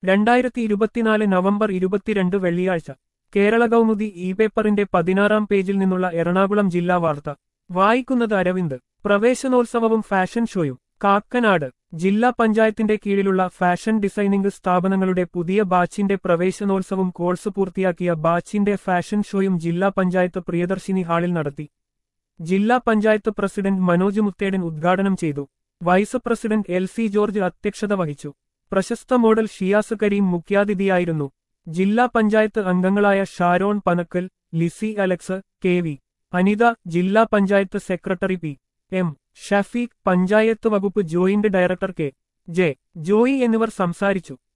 രണ്ടായിരത്തി ഇരുപത്തിനാല് നവംബർ ഇരുപത്തിരണ്ട് വെള്ളിയാഴ്ച കേരള കൗമുദി ഇ പേപ്പറിന്റെ പതിനാറാം പേജിൽ നിന്നുള്ള എറണാകുളം ജില്ലാ വാർത്ത വായിക്കുന്നത് അരവിന്ദ് പ്രവേശനോത്സവവും ഫാഷൻ ഷോയും കാക്കനാട് ജില്ലാ പഞ്ചായത്തിന്റെ കീഴിലുള്ള ഫാഷൻ ഡിസൈനിംഗ് സ്ഥാപനങ്ങളുടെ പുതിയ ബാച്ചിന്റെ പ്രവേശനോത്സവം കോഴ്സ് പൂർത്തിയാക്കിയ ബാച്ചിന്റെ ഫാഷൻ ഷോയും ജില്ലാ പഞ്ചായത്ത് പ്രിയദർശിനി ഹാളിൽ നടത്തി ജില്ലാ പഞ്ചായത്ത് പ്രസിഡന്റ് മനോജ് മുത്തേടൻ ഉദ്ഘാടനം ചെയ്തു vice president L C George അധ്യക്ഷത വഹിച്ചു പ്രശസ്ത മോഡൽ ഷിയാസ് കരീം മുഖ്യാതിഥിയായിരുന്നു ജില്ലാ പഞ്ചായത്ത് അംഗങ്ങളായ ഷാരോൺ പനക്കൽ ലിസി അലക്സ് കെ വി അനിത ജില്ലാ panchayat secretary P M Shafeeq panchayat വകുപ്പ് joint director K J Joy എന്നിവർ സംസാരിച്ചു